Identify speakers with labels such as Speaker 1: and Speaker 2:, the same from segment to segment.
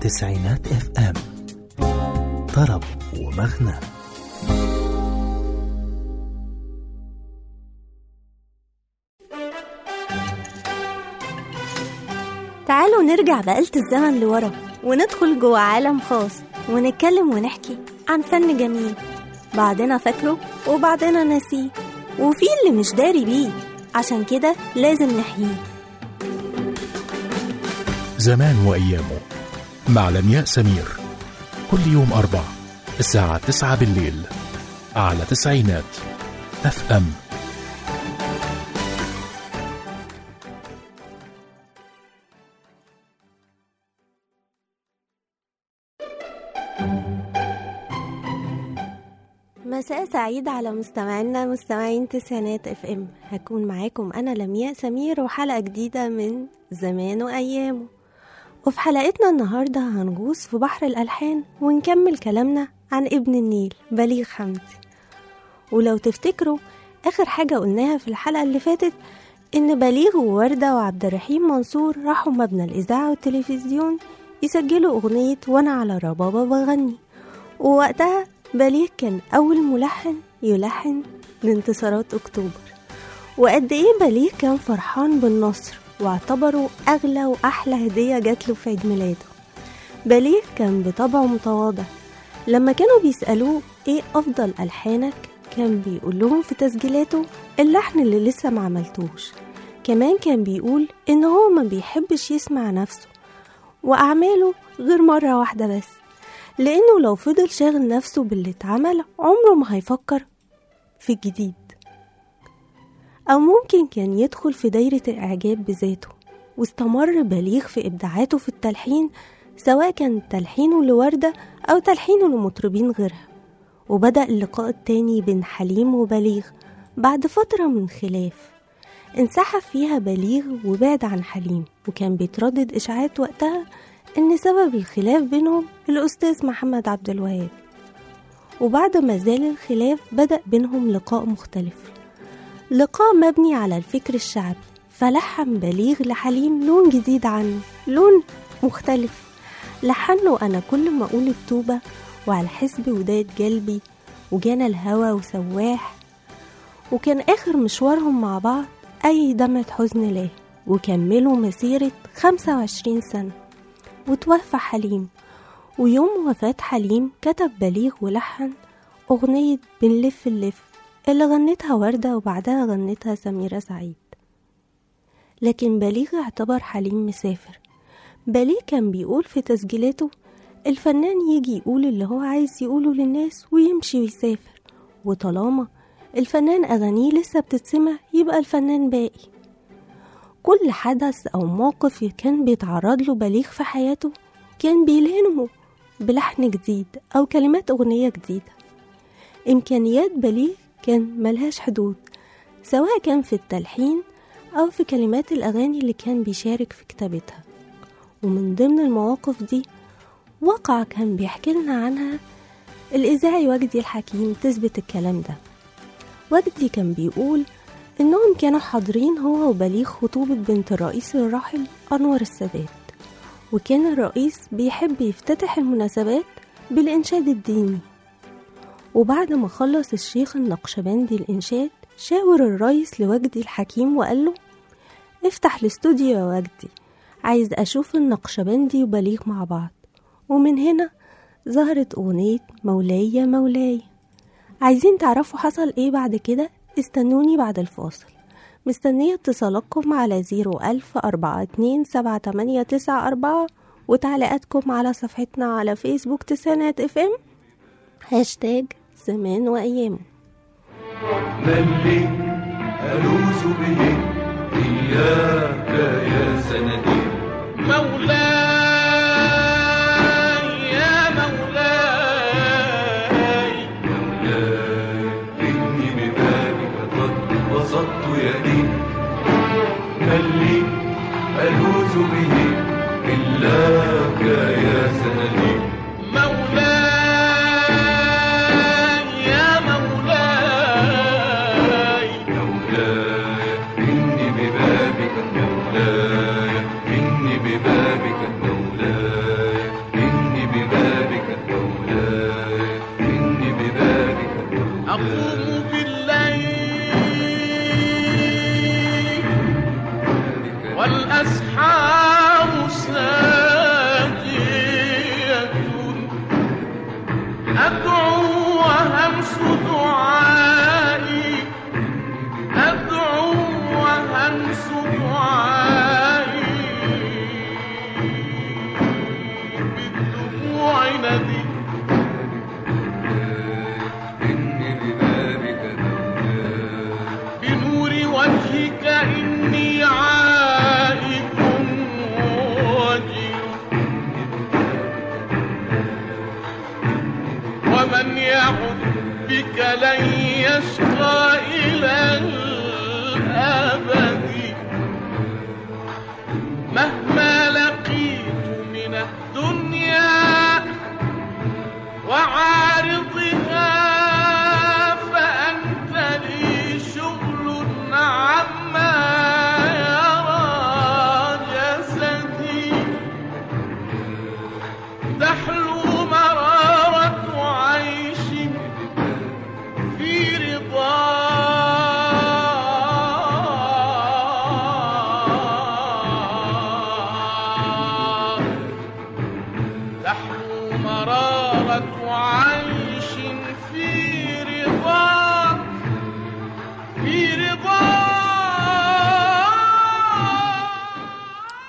Speaker 1: تسعينات اف ام طرب ومغنى
Speaker 2: تعالوا نرجع بآلة الزمن لورا وندخل جوه عالم خاص ونتكلم ونحكي عن فن جميل بعضنا فاكره وبعضنا ناسيه وفي اللي مش داري بيه عشان كده لازم نحييه
Speaker 1: زمان وأيامه مع لمياء سمير كل يوم أربع الساعة تسعة بالليل على تسعينات اف ام
Speaker 2: مساء سعيد على مستمعينا مستمعين تسعينات اف ام هكون معاكم انا لمياء سمير وحلقه جديده من زمان وايامه وفي حلقتنا النهارده هنغوص في بحر الالحان ونكمل كلامنا عن ابن النيل بليغ حمدي ولو تفتكروا اخر حاجه قلناها في الحلقه اللي فاتت ان بليغ ووردة وعبد الرحيم منصور راحوا مبنى الاذاعه والتلفزيون يسجلوا اغنيه وانا على الربابه بغني ووقتها بليغ كان أول ملحن يلحن لانتصارات أكتوبر وقد إيه بليغ كان فرحان بالنصر واعتبره أغلى وأحلى هدية جات له في عيد ميلاده بليغ كان بطبعه متواضع لما كانوا بيسألوه إيه أفضل ألحانك كان بيقول لهم في تسجيلاته اللحن اللي لسه ما عملتوش كمان كان بيقول إن هو ما بيحبش يسمع نفسه وأعماله غير مرة واحدة بس لأنه لو فضل شاغل نفسه باللي اتعمل عمره ما هيفكر في الجديد أو ممكن كان يدخل في دايرة الإعجاب بذاته واستمر بليغ في إبداعاته في التلحين سواء كان تلحينه لوردة أو تلحينه لمطربين غيرها وبدأ اللقاء التاني بين حليم وبليغ بعد فترة من خلاف انسحب فيها بليغ وبعد عن حليم وكان بيتردد إشاعات وقتها إن سبب الخلاف بينهم الأستاذ محمد عبد الوهاب وبعد ما زال الخلاف بدأ بينهم لقاء مختلف لقاء مبني على الفكر الشعبي فلحن بليغ لحليم لون جديد عنه لون مختلف لحنه أنا كل ما أقول التوبة وعلى حسب وداد قلبي وجانا الهوى وسواح وكان آخر مشوارهم مع بعض أي دمعة حزن لاه وكملوا مسيرة 25 سنة وتوفى حليم ويوم وفاة حليم كتب بليغ ولحن أغنية بنلف اللف اللي غنتها وردة وبعدها غنتها سميرة سعيد لكن بليغ اعتبر حليم مسافر بليغ كان بيقول في تسجيلاته الفنان يجي يقول اللي هو عايز يقوله للناس ويمشي ويسافر وطالما الفنان أغانيه لسه بتتسمع يبقى الفنان باقي كل حدث أو موقف كان بيتعرض له بليغ في حياته كان بيلهمه بلحن جديد أو كلمات أغنية جديدة إمكانيات بليغ كان ملهاش حدود سواء كان في التلحين أو في كلمات الأغاني اللي كان بيشارك في كتابتها ومن ضمن المواقف دي وقع كان بيحكي لنا عنها الإذاعي وجدي الحكيم تثبت الكلام ده وجدي كان بيقول إنهم كانوا حاضرين هو وبليغ خطوبة بنت الرئيس الراحل أنور السادات وكان الرئيس بيحب يفتتح المناسبات بالإنشاد الديني وبعد ما خلص الشيخ النقشبندي الإنشاد شاور الرئيس لوجدي الحكيم وقال له افتح الاستوديو يا وجدي عايز أشوف النقشبندي وبليغ مع بعض ومن هنا ظهرت أغنية مولاي يا مولاي عايزين تعرفوا حصل ايه بعد كده استنوني بعد الفاصل مستنية اتصالاتكم على زيرو ألف أربعة اتنين سبعة تمانية تسعة أربعة وتعليقاتكم على صفحتنا على فيسبوك تسعينات اف ام هاشتاج زمان وأيامه
Speaker 3: من لي ألوذ به إياك يا سندي مولاي يا مولاي مولاي إني ببابك قد بسطت يدي من لي ألوذ به إلاك يا سندي مولاي يا مولاي مولاي إني ببابك مولاي إني ببابك مولاي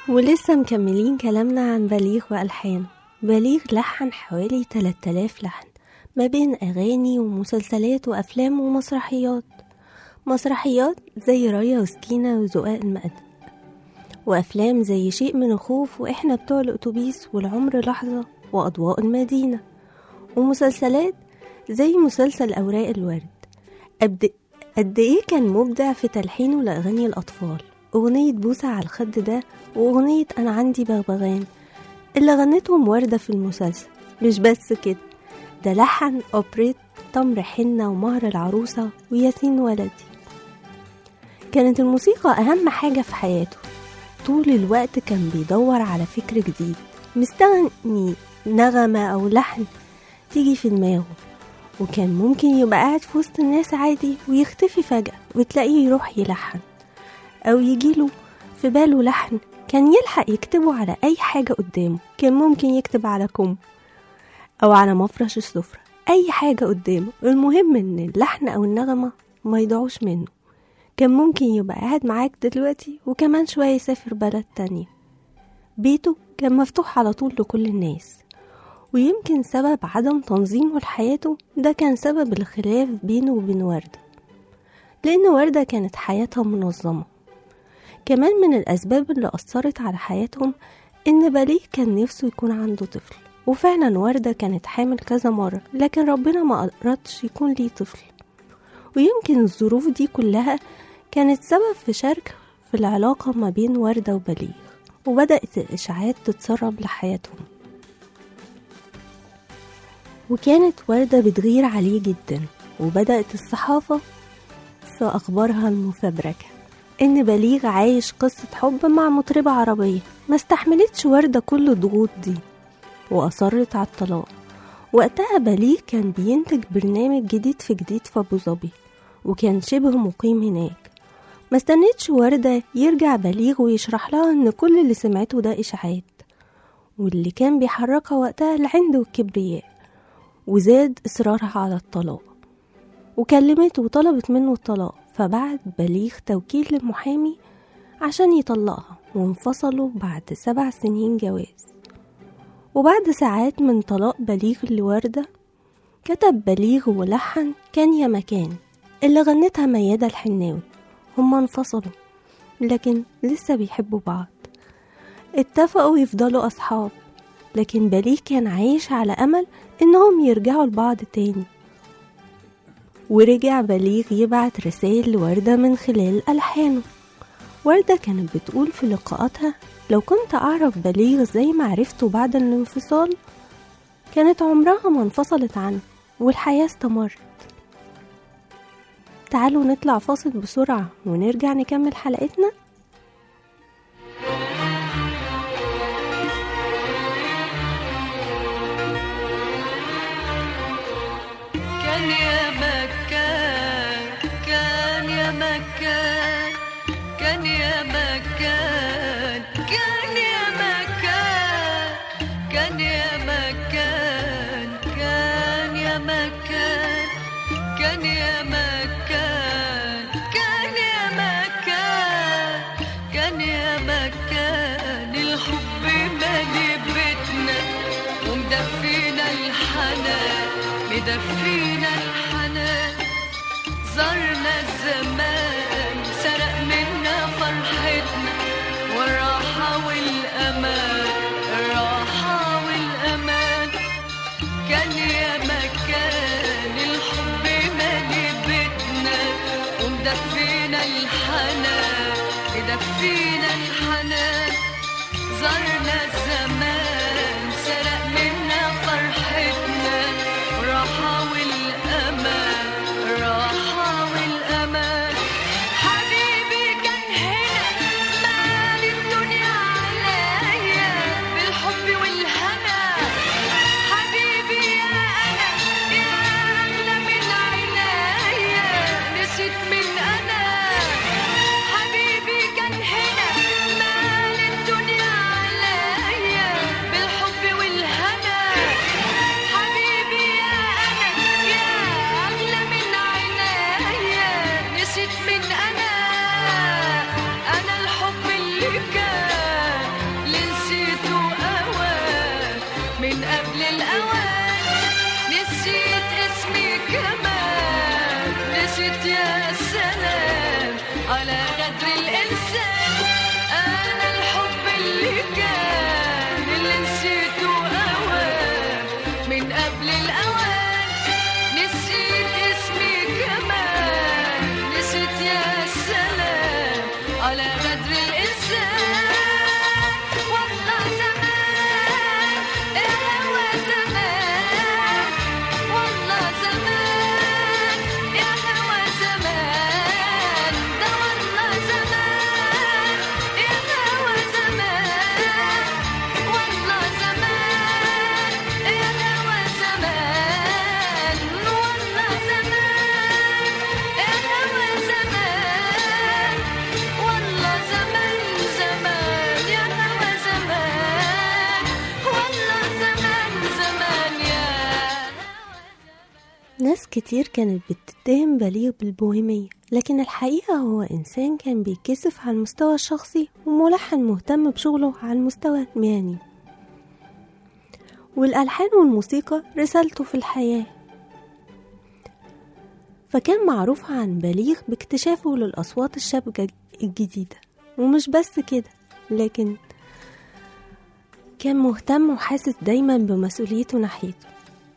Speaker 2: ولسه مكملين كلامنا عن بليغ وألحانه بليغ لحن حوالي 3000 لحن ما بين أغاني ومسلسلات وأفلام ومسرحيات مسرحيات زي رايا وسكينة وزقاق المقدم وأفلام زي شيء من الخوف وإحنا بتوع الأتوبيس والعمر لحظة وأضواء المدينة ومسلسلات زي مسلسل أوراق الورد قد قد إيه كان مبدع في تلحينه لأغاني الأطفال أغنية بوسة على الخد ده وأغنية أنا عندي بغبغان اللي غنتهم وردة في المسلسل مش بس كده ده لحن أوبريت تمر حنة ومهر العروسة وياسين ولدي كانت الموسيقى أهم حاجة في حياته طول الوقت كان بيدور على فكر جديد مستغني نغمة أو لحن تيجي في دماغه وكان ممكن يبقى قاعد في وسط الناس عادي ويختفي فجأة وتلاقيه يروح يلحن أو يجيله في باله لحن كان يلحق يكتبه على أي حاجة قدامه كان ممكن يكتب على كم أو على مفرش السفرة أي حاجة قدامه المهم إن اللحن أو النغمة ما يضيعوش منه كان ممكن يبقى قاعد معاك دلوقتي وكمان شوية يسافر بلد تانية بيته كان مفتوح على طول لكل الناس ويمكن سبب عدم تنظيمه لحياته ده كان سبب الخلاف بينه وبين وردة لأن وردة كانت حياتها منظمة كمان من الأسباب اللي أثرت على حياتهم إن بليغ كان نفسه يكون عنده طفل وفعلا وردة كانت حامل كذا مرة لكن ربنا ما أردش يكون ليه طفل ويمكن الظروف دي كلها كانت سبب في شرك في العلاقة ما بين وردة وبليغ وبدأت الإشاعات تتسرب لحياتهم وكانت وردة بتغير عليه جدا وبدأت الصحافة في أخبارها المفبركة إن بليغ عايش قصة حب مع مطربة عربية ما استحملتش وردة كل الضغوط دي وأصرت على الطلاق وقتها بليغ كان بينتج برنامج جديد في جديد في أبو ظبي وكان شبه مقيم هناك ما استنتش وردة يرجع بليغ ويشرح لها إن كل اللي سمعته ده إشاعات واللي كان بيحركها وقتها العند والكبرياء وزاد إصرارها على الطلاق وكلمته وطلبت منه الطلاق فبعت بليغ توكيل للمحامي عشان يطلقها وانفصلوا بعد سبع سنين جواز وبعد ساعات من طلاق بليغ لوردة كتب بليغ ولحن كان يا مكان اللي غنتها ميادة الحناوي هما انفصلوا لكن لسه بيحبوا بعض اتفقوا يفضلوا أصحاب لكن بليغ كان عايش على أمل إنهم يرجعوا لبعض تاني ورجع بليغ يبعت رسائل لوردة من خلال ألحانه وردة كانت بتقول في لقاءاتها لو كنت أعرف بليغ زي ما عرفته بعد الانفصال كانت عمرها ما انفصلت عنه والحياة استمرت تعالوا نطلع فاصل بسرعة ونرجع نكمل حلقتنا
Speaker 4: كان يا مكان كان يا مكان كان يا مكان كان يا مكان كان يا مكان كان يا مكان كان يا مكان كان يا مكان كان يا مكان الحب مالي بيتنا ومدفينا الحنان مدفينا الحنان زرنا الزمان سرق منا فرحتنا والراحة والأمان الراحة والأمان كان يا مكان الحب مالي بيتنا ومدفينا الحنان مدفينا الحنان زرنا الزمان سرق منا فرحتنا راحة والأمان راحة والأمان حبيبي كان هنا مال الدنيا عليا بالحب والهنا حبيبي يا أنا يا أغلى من عينيا نسيت من أنا حبيبي كان هنا مال الدنيا عليا على قدر الإنسان والله زمان يا هوا زمان والله زمان يا هوا زمان ده والله زمان يا هوا زمان والله زمان يا هوا زمان والله زمان يا هوا زمان والله زمان زمان يا هوا زمان والله زمان زمان يا
Speaker 2: ناس كتير كانت بتتهم بليغ بالبوهيمية لكن الحقيقة هو إنسان كان بيتكسف على المستوى الشخصي وملحن مهتم بشغله على المستوى المهني والألحان والموسيقى رسالته في الحياة فكان معروف عن بليغ باكتشافه للأصوات الشابة الجديدة ومش بس كده لكن كان مهتم وحاسس دايما بمسؤوليته ناحيته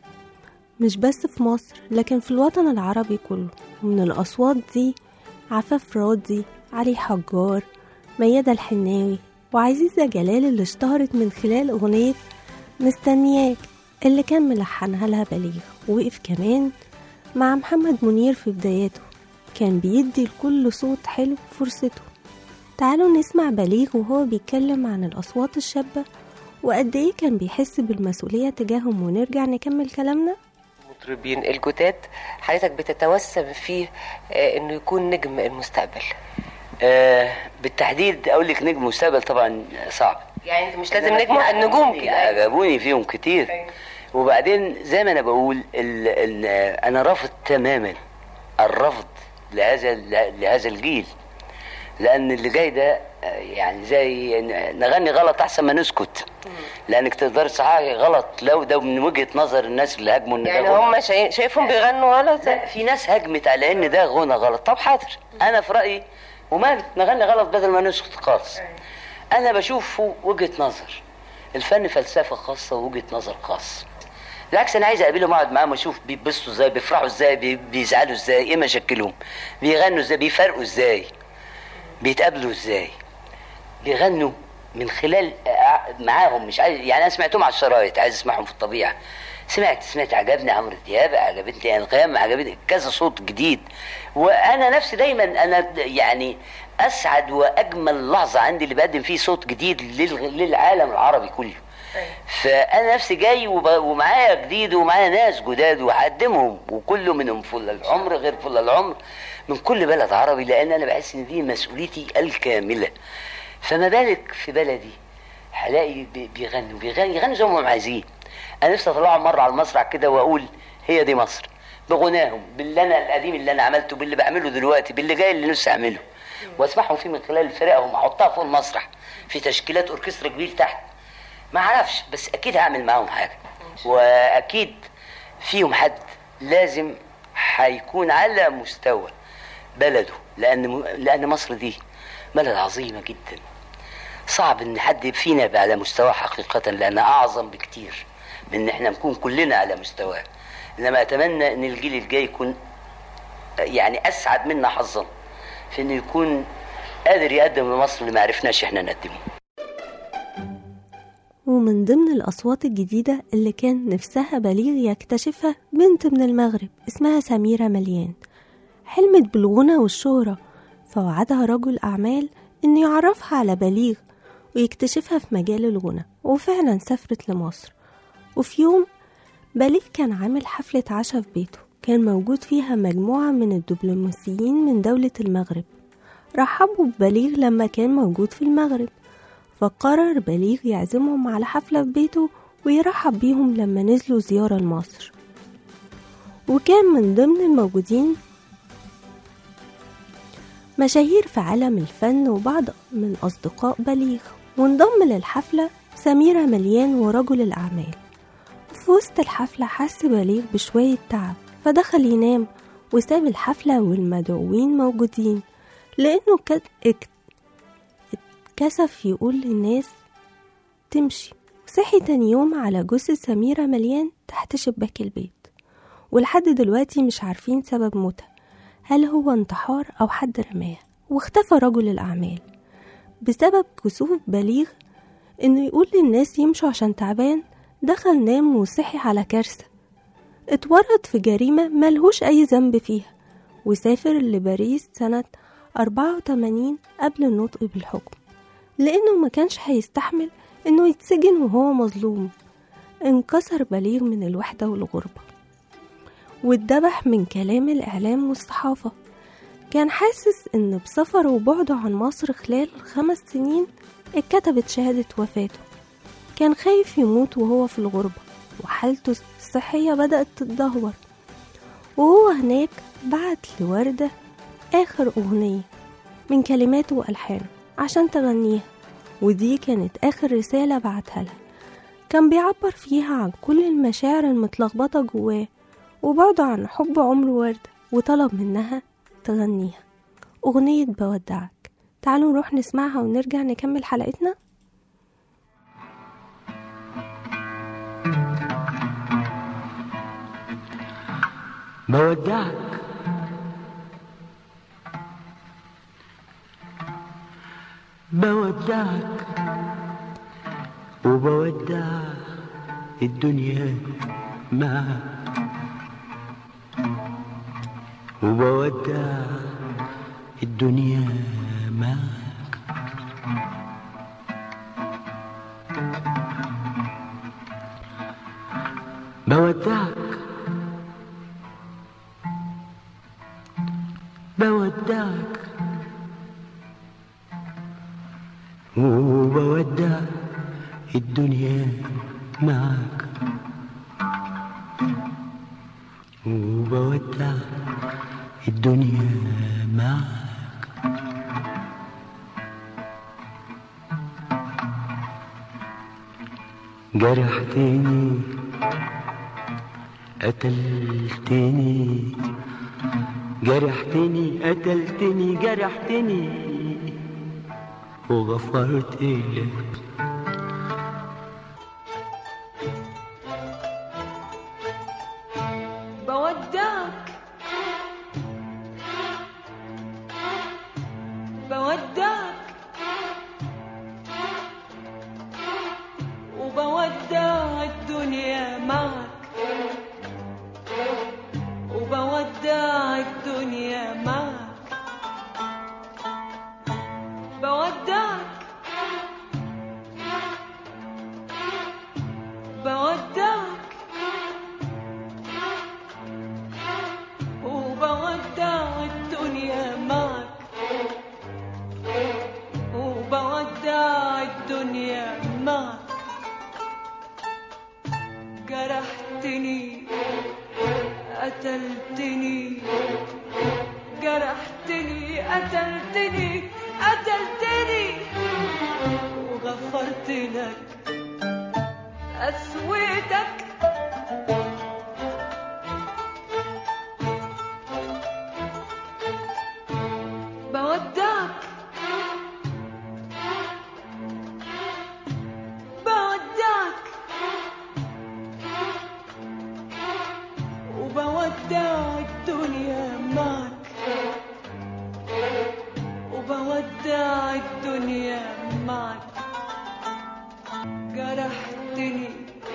Speaker 2: مش بس في مصر لكن في الوطن العربي كله ومن الأصوات دي عفاف راضي علي حجار ميادة الحناوي وعزيزة جلال اللي اشتهرت من خلال أغنية مستنياك اللي كان ملحنها لها بليغ وقف كمان مع محمد منير في بداياته كان بيدي لكل صوت حلو فرصته تعالوا نسمع بليغ وهو بيتكلم عن الأصوات الشابة وقد إيه كان بيحس بالمسؤولية تجاههم ونرجع نكمل كلامنا
Speaker 5: المطربين الجداد حضرتك بتتوسم فيه آه، انه يكون نجم المستقبل
Speaker 6: آه بالتحديد اقول لك نجم مستقبل طبعا صعب
Speaker 5: يعني انت مش لازم نجم النجوم كده
Speaker 6: عجبوني فيهم كتير وبعدين زي ما انا بقول ال ال انا رافض تماما الرفض لهذا لهذا الجيل لان اللي جاي ده آه، يعني زي ن- نغني غلط احسن ما نسكت لانك تقدر صحيح غلط لو ده من وجهه نظر الناس اللي هاجموا ان
Speaker 5: يعني
Speaker 6: ده غلط.
Speaker 5: هم شايف- شايفهم بيغنوا غلط
Speaker 6: لا في ناس هجمت على ان ده غنى غلط طب حاضر انا في رايي ومال نغني غلط بدل ما نسكت خالص انا بشوفه وجهه نظر الفن فلسفه خاصه ووجهه نظر خاص بالعكس انا عايز اقابلهم اقعد معاهم اشوف بيتبسطوا ازاي بيفرحوا ازاي بي- بيزعلوا ازاي ايه مشاكلهم بيغنوا ازاي بيفرقوا ازاي بيتقابلوا ازاي بيغنوا من خلال ع- معاهم مش عايز يعني انا سمعتهم على الشرايط عايز اسمعهم في الطبيعه سمعت سمعت عجبني عمرو دياب عجبتني انغام عجبتني كذا صوت جديد وانا نفسي دايما انا يعني اسعد واجمل لحظه عندي اللي بقدم فيه صوت جديد للغ- للعالم العربي كله فانا نفسي جاي وب- ومعايا جديد ومعايا ناس جداد وهقدمهم وكله منهم فل العمر غير فل العمر من كل بلد عربي لان انا بحس ان دي مسؤوليتي الكامله فما بالك في بلدي هلاقي بي- بيغنوا بيغنوا يغنوا زي ما هم عايزين انا نفسي اطلعهم مره على المسرح كده واقول هي دي مصر بغناهم باللي انا القديم اللي انا عملته باللي بعمله دلوقتي باللي جاي اللي نفسي اعمله واسمعهم فيه من خلال فرقهم احطها فوق المسرح في تشكيلات اوركسترا كبير تحت ما اعرفش بس اكيد هعمل معاهم حاجه واكيد فيهم حد لازم هيكون على مستوى بلده لان لان مصر دي بلد عظيمه جدا صعب ان حد فينا يبقى على مستواه حقيقه لانها اعظم بكتير من ان احنا نكون كلنا على مستواه انما اتمنى ان الجيل الجاي يكون يعني اسعد منا حظا في انه يكون قادر يقدم لمصر اللي ما عرفناش احنا نقدمه
Speaker 2: ومن ضمن الأصوات الجديدة اللي كان نفسها بليغ يكتشفها بنت من المغرب اسمها سميرة مليان حلمت بالغنى والشهرة فوعدها رجل أعمال إنه يعرفها على بليغ ويكتشفها في مجال الغنى وفعلا سافرت لمصر وفي يوم بليغ كان عامل حفلة عشاء في بيته كان موجود فيها مجموعة من الدبلوماسيين من دولة المغرب رحبوا ببليغ لما كان موجود في المغرب فقرر بليغ يعزمهم على حفلة في بيته ويرحب بيهم لما نزلوا زيارة لمصر وكان من ضمن الموجودين مشاهير في عالم الفن وبعض من أصدقاء بليغ وانضم للحفلة سميرة مليان ورجل الأعمال وفي وسط الحفلة حس بليغ بشوية تعب فدخل ينام وساب الحفلة والمدعوين موجودين لأنه كت- اك- اتكسف يقول للناس تمشي صحي تاني يوم على جثة سميرة مليان تحت شباك البيت ولحد دلوقتي مش عارفين سبب موتها هل هو انتحار أو حد رماها واختفى رجل الأعمال بسبب كسوف بليغ إنه يقول للناس يمشوا عشان تعبان دخل نام وصحي على كارثة اتورط في جريمة ملهوش أي ذنب فيها وسافر لباريس سنة 84 قبل النطق بالحكم لأنه ما كانش هيستحمل إنه يتسجن وهو مظلوم انكسر بليغ من الوحدة والغربة واتدبح من كلام الإعلام والصحافة كان حاسس إن بسفره وبعده عن مصر خلال خمس سنين اتكتبت شهادة وفاته كان خايف يموت وهو في الغربة وحالته الصحية بدأت تتدهور وهو هناك بعت لوردة آخر أغنية من كلماته وألحانه عشان تغنيها ودي كانت آخر رسالة بعتها لها كان بيعبر فيها عن كل المشاعر المتلخبطة جواه وبعده عن حب عمر وردة وطلب منها تغنيها أغنية بودعك تعالوا نروح نسمعها ونرجع نكمل حلقتنا
Speaker 7: بودعك بودعك وبودع الدنيا معك وبودع الدنيا معك بودعك بودعك وبودع الدنيا معك وبودع الدنيا معك جرحتني قتلتني جرحتني قتلتني جرحتني وغفرت لك
Speaker 8: بودعك بودعك وبودع الدنيا معك وبودع الدنيا معك بودعك بودعك وبودع الدنيا معك وبودع الدنيا معك جرحتني قتلتني جرحتني قتلتني قتلتني وغفرت لك قسوتك بودعك بودعك وبودع الدنيا معك وبودع الدنيا معك جرحتني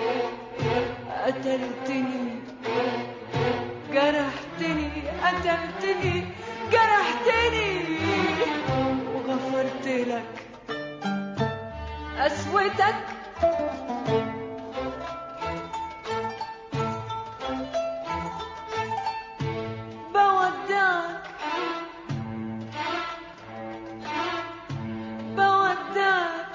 Speaker 8: قتلتني جرحتني قتلتني جرحتني وغفرت لك قسوتك بودعك بودعك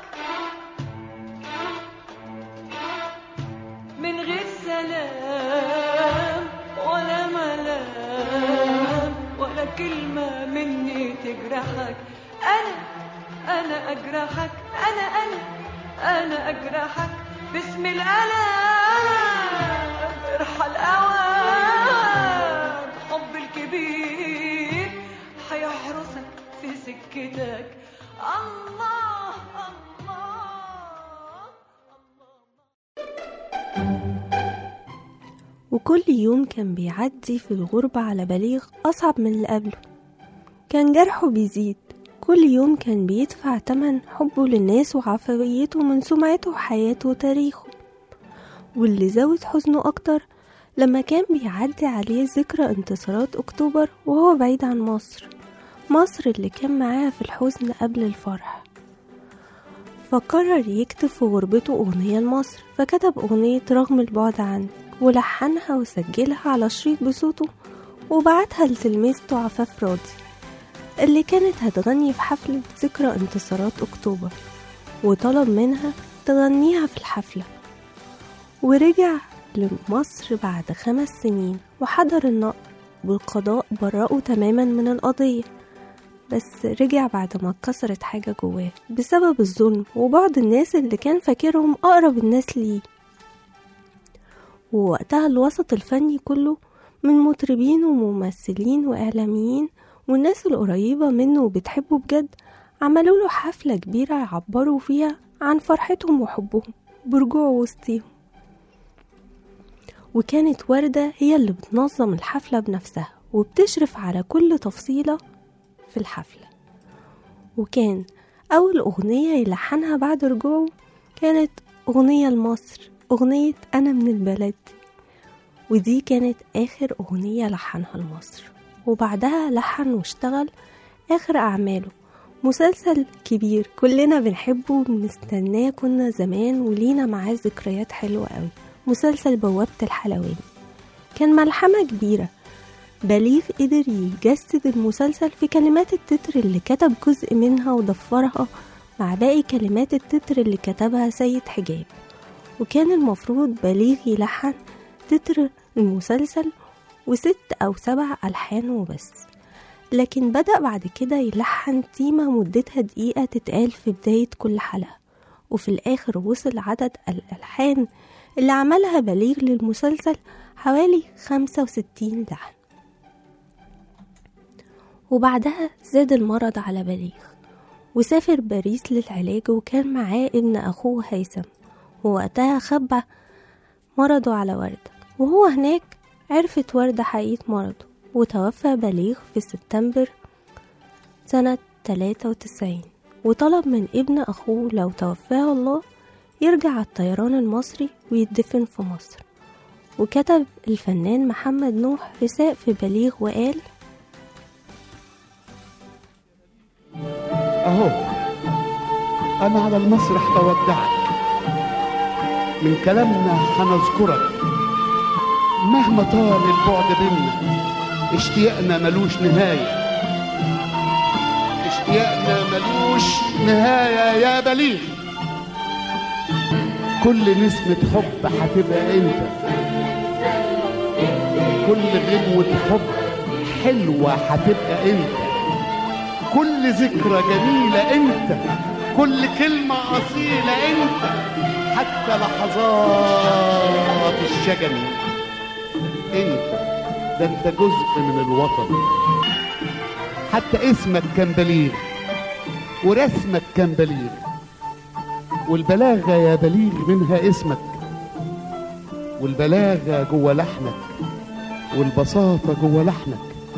Speaker 8: من غير سلام ولا ملام ولا كلمة مني تجرحك أنا أنا أجرحك أنا أنا أنا أجرحك باسم الألم ارحل أوام حب الكبير هيحرسك في سكتك الله الله
Speaker 2: وكل يوم كان بيعدي في الغربة على بليغ أصعب من اللي قبله كان جرحه بيزيد كل يوم كان بيدفع تمن حبه للناس وعفويته من سمعته وحياته وتاريخه واللي زود حزنه أكتر لما كان بيعدي عليه ذكرى انتصارات أكتوبر وهو بعيد عن مصر مصر اللي كان معاها في الحزن قبل الفرح فقرر يكتب في غربته أغنية لمصر فكتب أغنية رغم البعد عنك ولحنها وسجلها على شريط بصوته وبعتها لتلميذته عفاف راضي اللي كانت هتغني في حفلة ذكرى انتصارات أكتوبر وطلب منها تغنيها في الحفلة ورجع لمصر بعد خمس سنين وحضر النقد والقضاء برأه تماما من القضية بس رجع بعد ما اتكسرت حاجة جواه بسبب الظلم وبعض الناس اللي كان فاكرهم أقرب الناس ليه ووقتها الوسط الفني كله من مطربين وممثلين وإعلاميين والناس القريبة منه وبتحبه بجد عملوا له حفلة كبيرة يعبروا فيها عن فرحتهم وحبهم برجوعه وسطيهم وكانت وردة هي اللي بتنظم الحفلة بنفسها وبتشرف على كل تفصيلة في الحفلة وكان أول أغنية يلحنها بعد رجوعه كانت أغنية لمصر أغنية أنا من البلد ودي كانت آخر أغنية لحنها لمصر وبعدها لحن واشتغل آخر أعماله مسلسل كبير كلنا بنحبه وبنستناه كنا زمان ولينا معاه ذكريات حلوة قوي مسلسل بوابة الحلواني كان ملحمة كبيرة بليغ قدر يجسد المسلسل في كلمات التتر اللي كتب جزء منها وضفرها مع باقي كلمات التتر اللي كتبها سيد حجاب وكان المفروض بليغ يلحن تتر المسلسل وست أو سبع ألحان وبس لكن بدأ بعد كده يلحن تيمة مدتها دقيقة تتقال في بداية كل حلقة وفي الآخر وصل عدد الألحان اللي عملها بليغ للمسلسل حوالي خمسة وستين لحن وبعدها زاد المرض على بليغ وسافر باريس للعلاج وكان معاه ابن أخوه هيثم ووقتها خبى مرضه على وردة وهو هناك عرفت وردة حقيقة مرضه وتوفى بليغ في سبتمبر سنة 93 وطلب من ابن أخوه لو توفاه الله يرجع الطيران المصري ويدفن في مصر وكتب الفنان محمد نوح رساء في بليغ وقال
Speaker 9: أهو أنا على المسرح بودعك من كلامنا هنذكرك مهما طال البعد بينا اشتياقنا ملوش نهاية اشتياقنا ملوش نهاية يا بليغ كل نسمة حب هتبقى انت كل غنوة حب حلوة هتبقى انت كل ذكرى جميلة انت كل كلمة أصيلة انت حتى لحظات الشجن انت ده انت جزء من الوطن حتى اسمك كان بليغ ورسمك كان بليغ والبلاغة يا بليغ منها اسمك والبلاغة جوه لحنك والبساطة جوه لحنك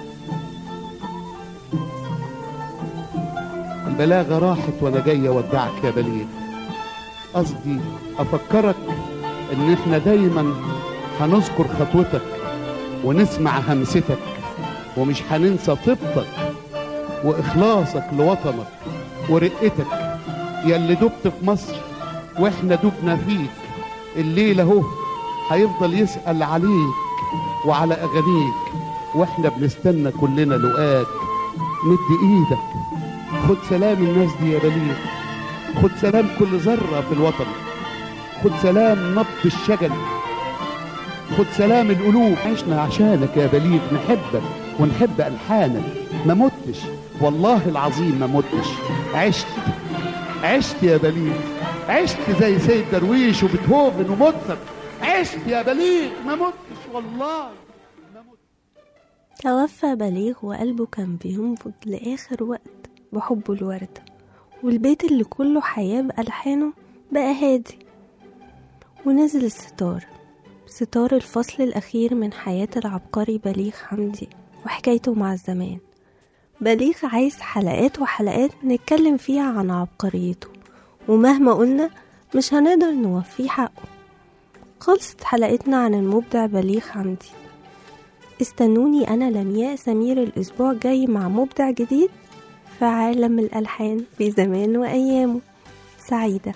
Speaker 9: البلاغة راحت وانا جاي اودعك يا بليغ قصدي افكرك ان احنا دايما هنذكر خطوتك ونسمع همستك ومش هننسى طيبتك واخلاصك لوطنك ورقتك يا اللي دبت في مصر واحنا دبنا فيك الليله اهو هيفضل يسال عليك وعلى اغانيك واحنا بنستنى كلنا لقاك مد ايدك خد سلام الناس دي يا بليغ خد سلام كل ذره في الوطن خد سلام نبض الشجن خد سلام القلوب عشنا عشانك يا بليغ نحبك ونحب ألحانك ما متش والله العظيم ما متش عشت عشت يا بليغ عشت زي سيد درويش وبيتهوفن وموتسرت عشت يا بليغ ما متش والله ما متش
Speaker 2: توفى بليغ وقلبه كان بينبض لآخر وقت بحبه الوردة والبيت اللي كله حياة بألحانه بقى هادي ونزل الستار ستار الفصل الأخير من حياة العبقري بليغ حمدي وحكايته مع الزمان بليغ عايز حلقات وحلقات نتكلم فيها عن عبقريته ومهما قلنا مش هنقدر نوفيه حقه خلصت حلقتنا عن المبدع بليغ حمدي استنوني أنا لمياء سمير الأسبوع الجاي مع مبدع جديد في عالم الألحان في زمان وأيامه سعيدة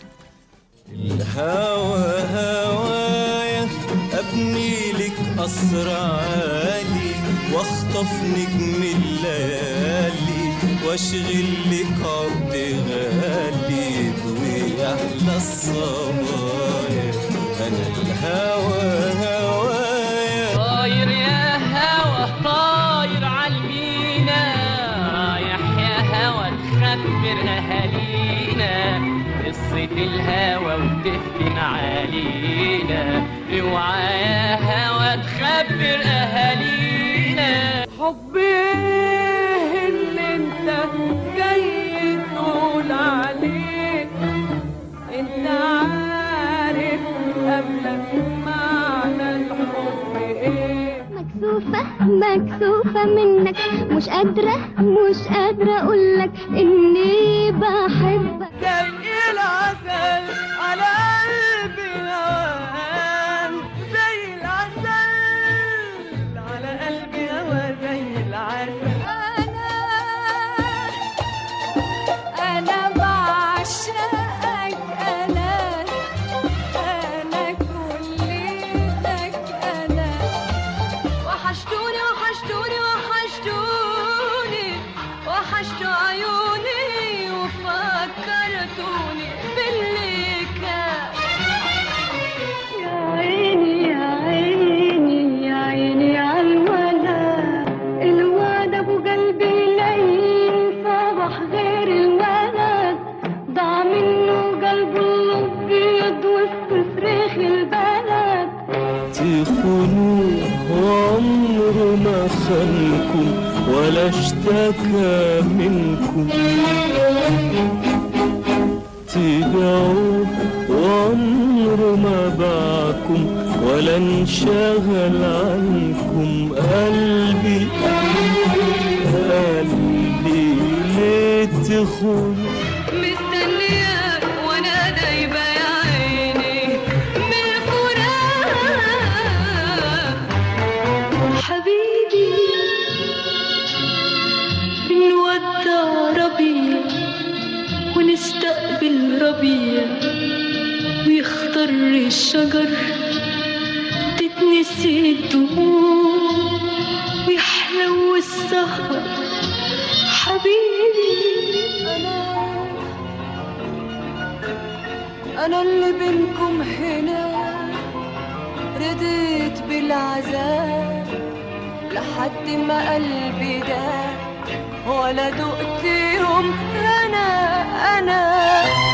Speaker 10: الهوى هوايا ابني لك قصر عالي واخطف نجم الليالي واشغل لك عقد غالي ضوي احلى الصبايا انا الهوى هوايا
Speaker 11: طاير يا هوا طاير عالمينا رايح يا هوا تخبر اهالينا قصة الهوى وتفتن علينا اوعى يا هوا تخبر اهالينا
Speaker 8: حبي اللي انت جاي تقول عليه انت عارف قبلك معنى الحب ايه
Speaker 12: مكسوفة مكسوفة منك مش قادرة مش قادرة أقولك إني بحبك
Speaker 8: زي العسل على قلبي هوان زي العسل على قلبي هوا زي العسل
Speaker 4: أنا بعشقك أنا أنا كليتك أنا
Speaker 8: وحشتوني وحشتوني وحشتوني وحشتوا عيوني وفكرتوني باللي كان
Speaker 12: يا عيني يا عيني يا عيني عالولد الواد أبو قلبي لين صبح غير الولد ضاع منه قلبه الأبيض وسط صريخ البلد
Speaker 10: تخونوا عمره ما خانكم ولا اشتكى منكم تبيعوا وعمره ما باعكم ولا انشغل عنكم قلبي قلبي ليه تخونوا
Speaker 8: مستنياك وانا دايبه يا عيني من الفراق حبيبي نودع ربيع ونستقبل ربيع ويخضر الشجر تتنسي الدموع ويحلو السهر حبيبي أنا أنا اللي بينكم هنا رديت بالعذاب لحد ما قلبي ده ولا دقت يوم أنا أنا